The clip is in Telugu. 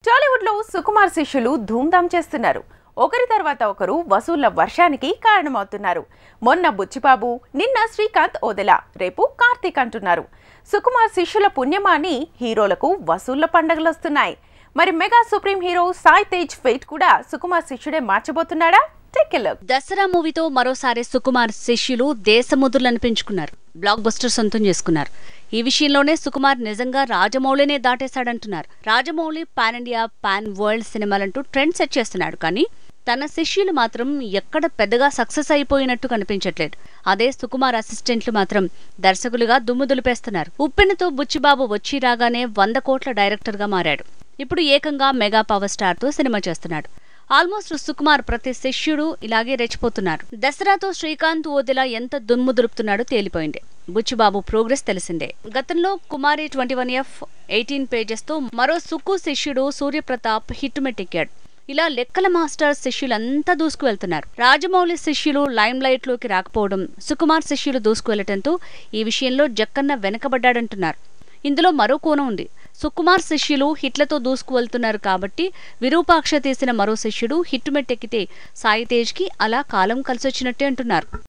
టాలీవుడ్ లో సుకుమార్ శిష్యులు ధూమ్ధామ్ చేస్తున్నారు ఒకరి తర్వాత ఒకరు వసూళ్ల వర్షానికి కారణమవుతున్నారు మొన్న బుచ్చిబాబు నిన్న శ్రీకాంత్ ఓదెల రేపు కార్తీక్ అంటున్నారు సుకుమార్ శిష్యుల పుణ్యమాని హీరోలకు వసూళ్ల పండగలొస్తున్నాయి మరి mega supreme hero Sai Tej fate కూడా సుకుమార్ శిష్యుడే మార్చబోతున్నాడా టేక్ ఎ లుక్ దసరా మూవీతో మరోసారి సుకుమార్ శిష్యులు దేశముద్రులను పెంచుకున్నారు బ్లాక్ బస్టర్ సొంతం చేసుకున్నారు ఈ విషయంలోనే సుకుమార్ నిజంగా రాజమౌళినే దాటేశాడంటున్నారు Rajamouli pan India pan world సినిమాలంటూ ట్రెండ్ సెట్ చేస్తున్నాడు కానీ తన శిష్యులు మాత్రం ఎక్కడ పెద్దగా సక్సెస్ అయిపోయినట్టు కనిపించట్లేదు అదే సుకుమార్ అసిస్టెంట్లు మాత్రం దర్శకులుగా దుమ్ము దులిపేస్తున్నారు ఉప్పెనతో బుచ్చిబాబు వచ్చి రాగానే వంద కోట్ల డైరెక్టర్గా మారాడు ఇప్పుడు ఏకంగా మెగా పవర్ స్టార్ తో సినిమా చేస్తున్నాడు ఆల్మోస్ట్ సుకుమార్ ప్రతి శిష్యుడు ఇలాగే రెచ్చిపోతున్నారు దసరాతో శ్రీకాంత్ ఓదెలా ఎంత దుమ్ము దులుపుతున్నాడో తేలిపోయింది బుచ్చిబాబు ప్రోగ్రెస్ తెలిసిందే గతంలో Kumari twenty one F eighteen pages తో మరో సుక్కు శిష్యుడు సూర్యప్రతాప్ హిట్ మెట్టెక్కాడు ఇలా లెక్కల మాస్టర్ శిష్యులంతా దూసుకు వెళ్తున్నారు రాజమౌళి శిష్యులు లైమ్ లైట్ లోకి రాకపోవడం సుకుమార్ శిష్యులు దూసుకు వెళ్లటంతో ఈ విషయంలో జక్కన్న వెనకబడ్డాడంటున్నారు ఇందులో మరో కోణం ఉంది సుకుమార్ శిష్యులు హిట్లతో దూసుకు వెళ్తున్నారు కాబట్టి విరూపాక్ష తీసిన మరో శిష్యుడు హిట్ మెట్టెక్కితే సాయి తేజ్ కి అలా కాలం కలిసొచ్చినట్టే అంటున్నారు